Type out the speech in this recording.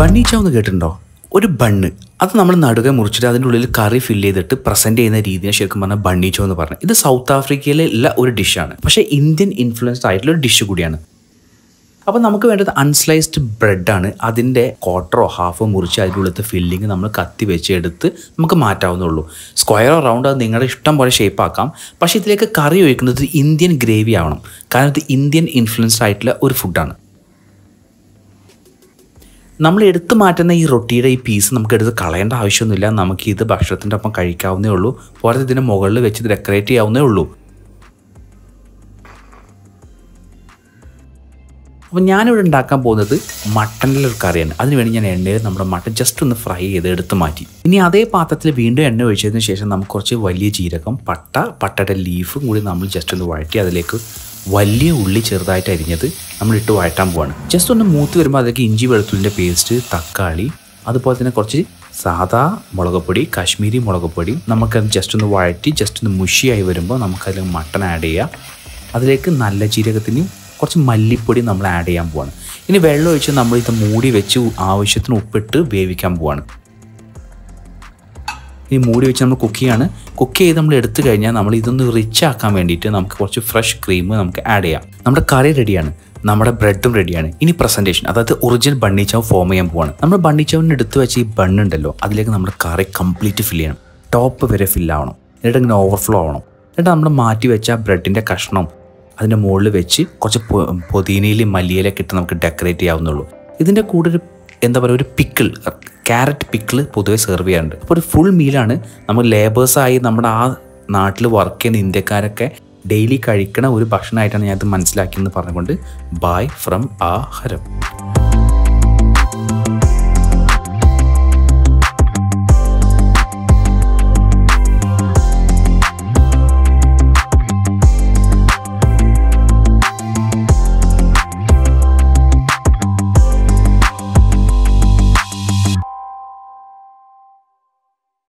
bunny ചോ എന്ന് കേട്ടിട്ടുണ്ടോ ഒരു ബണ്ണ് അത് നമ്മൾ നടുക മുറിച്ചിട്ട് അതിൻ്റെ ഉള്ളിൽ കറി ഫില്ല് ചെയ്തിട്ട് പ്രസൻറ്റ് ചെയ്യുന്ന രീതിയെ ശരിക്കും പറഞ്ഞാൽ ബണ്ണി ചോ എന്ന് പറഞ്ഞത് ഇത് സൗത്ത് ആഫ്രിക്കയിലെ ഉള്ള ഒരു ഡിഷാണ് പക്ഷേ ഇന്ത്യൻ ഇൻഫ്ലുവൻസ്ഡ് ആയിട്ടുള്ള ഒരു ഡിഷ് കൂടിയാണ് അപ്പോൾ നമുക്ക് വേണ്ടത് അൺസ്ലൈസ്ഡ് ബ്രെഡാണ് അതിൻ്റെ ക്വാർട്ടറോ ഹാഫോ മുറിച്ച് അതിൻ്റെ ഉള്ളിലത്തെ ഫില്ലിങ് നമ്മൾ കത്തി വെച്ച് എടുത്ത് നമുക്ക് മാറ്റാവുന്നുള്ളൂ സ്ക്വയറോ റൗണ്ട് അത് നിങ്ങളുടെ ഇഷ്ടം പോലെ ഷേപ്പ് ആക്കാം പക്ഷേ ഇതിലേക്ക് കറി ഒഴിക്കുന്നത് ഇന്ത്യൻ ഗ്രേവി ആവണം കാരണം ഇത് ഇന്ത്യൻ ഇൻഫ്ലുവൻസ്ഡ് ആയിട്ടുള്ള ഒരു ഫുഡാണ് നമ്മൾ എടുത്തു മാറ്റുന്ന ഈ റൊട്ടിയുടെ ഈ പീസ് നമുക്ക് എടുത്ത് കളയേണ്ട ആവശ്യമൊന്നുമില്ല നമുക്ക് ഇത് ഭക്ഷണത്തിൻ്റെ ഒപ്പം കഴിക്കാവുന്നേ ഉള്ളൂ പോരാതെ ഇതിൻ്റെ മുകളിൽ വെച്ച് ഡെക്കറേറ്റ് ചെയ്യാവുന്നേ ഉള്ളൂ അപ്പോൾ ഞാനിവിടെ ഉണ്ടാക്കാൻ പോകുന്നത് മട്ടനിലെ ഒരു കറിയാണ് അതിനുവേണ്ടി ഞാൻ എണ്ണയിൽ നമ്മുടെ മട്ടൻ ജസ്റ്റ് ഒന്ന് ഫ്രൈ ചെയ്ത് എടുത്ത് മാറ്റി ഇനി അതേ പാത്രത്തിൽ വീണ്ടും എണ്ണ ഒഴിച്ചതിന് ശേഷം നമുക്ക് കുറച്ച് വലിയ ജീരകം പട്ട പട്ടയുടെ ലീഫും കൂടി നമ്മൾ ജസ്റ്റ് ഒന്ന് വഴറ്റി അതിലേക്ക് വലിയ ഉള്ളി ചെറുതായിട്ട് അരിഞ്ഞത് നമ്മൾ ഇട്ട് വഴറ്റാൻ പോവാണ് ജസ്റ്റ് ഒന്ന് മൂത്ത് വരുമ്പോൾ അതിലേക്ക് ഇഞ്ചി വെളുത്തുള്ളിൻ്റെ പേസ്റ്റ് തക്കാളി അതുപോലെ തന്നെ കുറച്ച് സാദാ മുളക് പൊടി കാശ്മീരി മുളക് പൊടി നമുക്കത് ജസ്റ്റ് ഒന്ന് വഴറ്റി ജസ്റ്റ് ഒന്ന് മുഷിയായി വരുമ്പോൾ നമുക്കതിൽ മട്ടൺ ആഡ് ചെയ്യാം അതിലേക്ക് നല്ല ജീരകത്തിന് കുറച്ച് മല്ലിപ്പൊടി നമ്മൾ ആഡ് ചെയ്യാൻ പോവാണ് ഇനി വെള്ളം ഒഴിച്ച് നമ്മൾ ഇത് മൂടി വെച്ച് ആവശ്യത്തിന് ഉപ്പിട്ട് വേവിക്കാൻ പോവാണ് ഈ മൂടി വെച്ച് നമ്മൾ കുക്ക് ചെയ്യാണ് കുക്ക് ചെയ്ത് നമ്മൾ എടുത്തു കഴിഞ്ഞാൽ നമ്മൾ ഇതൊന്ന് റിച്ച് ആക്കാൻ വേണ്ടിയിട്ട് നമുക്ക് കുറച്ച് ഫ്രഷ് ക്രീം നമുക്ക് ആഡ് ചെയ്യാം നമ്മുടെ കറി റെഡിയാണ് നമ്മുടെ ബ്രെഡും റെഡിയാണ് ഇനി പ്രസൻറ്റേഷൻ അതായത് ഒറിജിനൽ ബണ്ണിച്ചാവ് ഫോം ചെയ്യാൻ പോവാണ് നമ്മൾ ബണ്ണിച്ചാവിന് എടുത്ത് വെച്ച് ഈ ബണ്ണുണ്ടല്ലോ അതിലേക്ക് നമ്മുടെ കറി കംപ്ലീറ്റ് ഫില്ല് ചെയ്യണം ടോപ്പ് വരെ ഫില്ല് ആവണം എന്നിട്ട് ഇങ്ങനെ ഓവർഫ്ലോ ആവണം എന്നിട്ട് നമ്മൾ മാറ്റി വെച്ച ബ്രെഡിൻ്റെ കഷ്ണം അതിൻ്റെ മുകളിൽ വെച്ച് കുറച്ച് പൊതിനയിലും മല്ലിയിലൊക്കെ ഇട്ട് നമുക്ക് ഡെക്കറേറ്റ് ചെയ്യാവുന്നുള്ളൂ ഇതിൻ്റെ കൂടെ ഒരു എന്താ പറയുക ഒരു പിക്കിൾ ക്യാരറ്റ് പിക്കിൾ പൊതുവെ സെർവ് ചെയ്യാറുണ്ട് അപ്പോൾ ഒരു ഫുൾ മീലാണ് നമ്മൾ ലേബേഴ്സായി നമ്മുടെ ആ നാട്ടിൽ വർക്ക് ചെയ്യുന്ന ഇന്ത്യക്കാരൊക്കെ ഡെയിലി കഴിക്കണ ഒരു ഭക്ഷണമായിട്ടാണ് ഞാനത് മനസ്സിലാക്കിയെന്ന് പറഞ്ഞുകൊണ്ട് ബായ് ഫ്രം ആ ഹരം